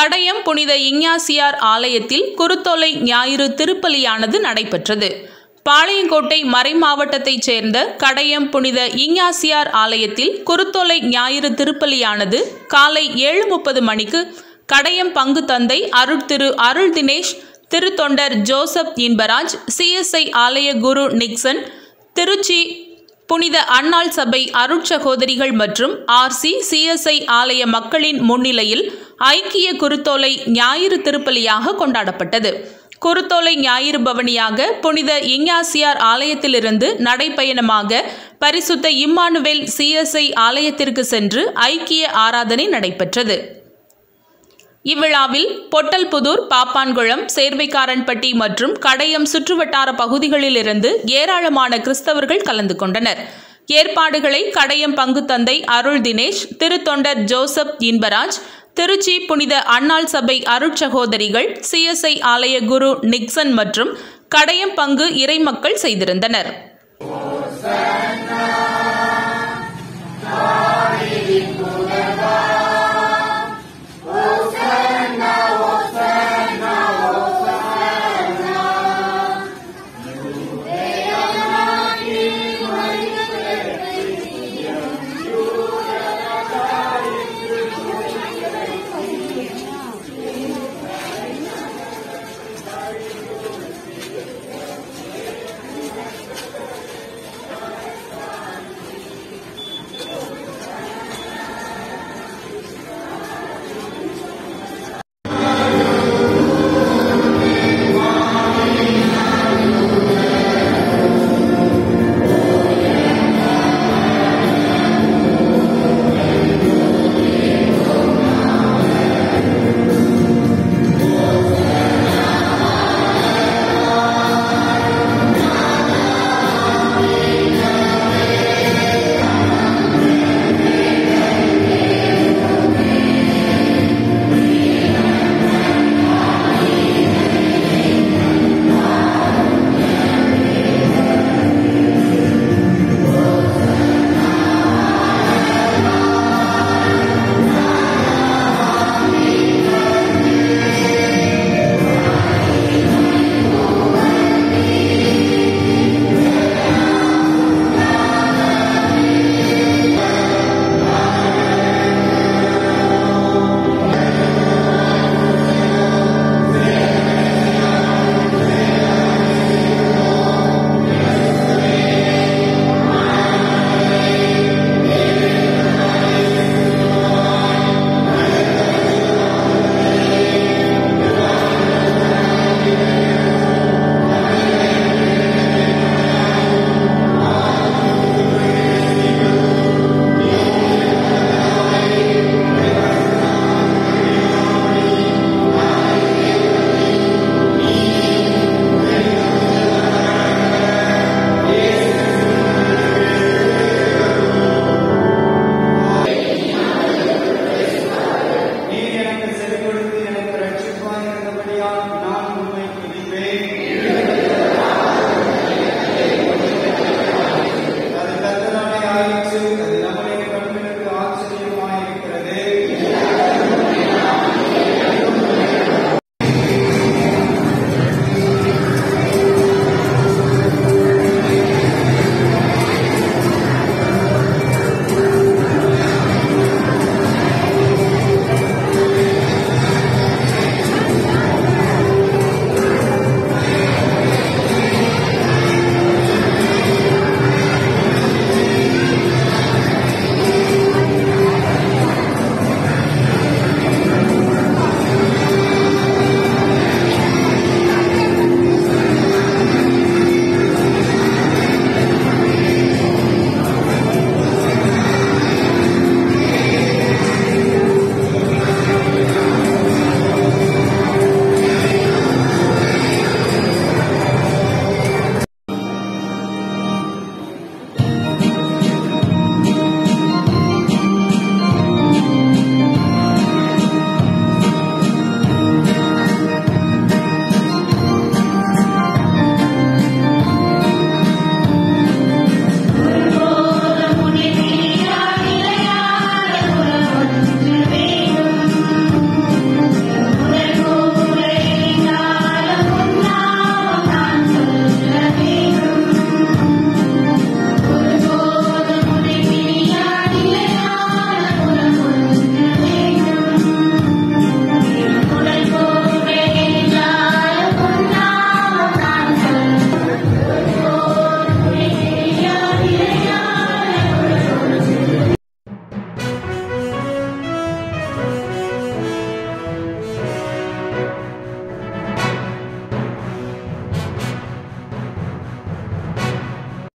கடையம் புனித இஞ்ஞாசியார் ஆலயத்தில் குருத்தோலை ஞாயிறு திருப்பலியானது நடைபெற்றது பாளையங்கோட்டை மறைமாவட்டத்தைச் சேர்ந்த கடையம் புனித இஞ்ஞாசியார் ஆலயத்தில் குருத்தோலை ஞாயிறு திருப்பலியானது காலை ஏழு முப்பது மணிக்கு கடையம் பங்கு தந்தை அருட்திரு அருள் தினேஷ் திருத்தொண்டர் ஜோசப் இன்பராஜ் சிஎஸ்ஐ ஆலய குரு நிக்சன் திருச்சி புனித அன்னாள் சபை அருட்சகோதரிகள் மற்றும் ஆர்சி சிஎஸ்ஐ ஆலய மக்களின் முன்னிலையில் ஐக்கிய குருத்தோலை ஞாயிறு திருப்பலியாக கொண்டாடப்பட்டது குருத்தோலை ஞாயிறு பவனியாக புனித இஞ்ஞாசியார் ஆலயத்திலிருந்து நடைப்பயணமாக பரிசுத்த இம்மானுவேல் சிஎஸ்ஐ ஆலயத்திற்கு சென்று ஐக்கிய ஆராதனை நடைபெற்றது இவ்விழாவில் பொட்டல்புதூர் பாப்பான்குளம் சேர்வைக்காரன்பட்டி மற்றும் கடையம் சுற்றுவட்டார பகுதிகளிலிருந்து ஏராளமான கிறிஸ்தவர்கள் கலந்து கொண்டனர் ஏற்பாடுகளை கடையம் பங்கு தந்தை அருள் தினேஷ் திருத்தொண்டர் ஜோசப் இன்பராஜ் திருச்சி புனித அன்னாள் சபை அருட்சகோதரிகள் சிஎஸ்ஐ ஆலய குரு நிக்சன் மற்றும் கடையம் பங்கு இறைமக்கள் செய்திருந்தனர்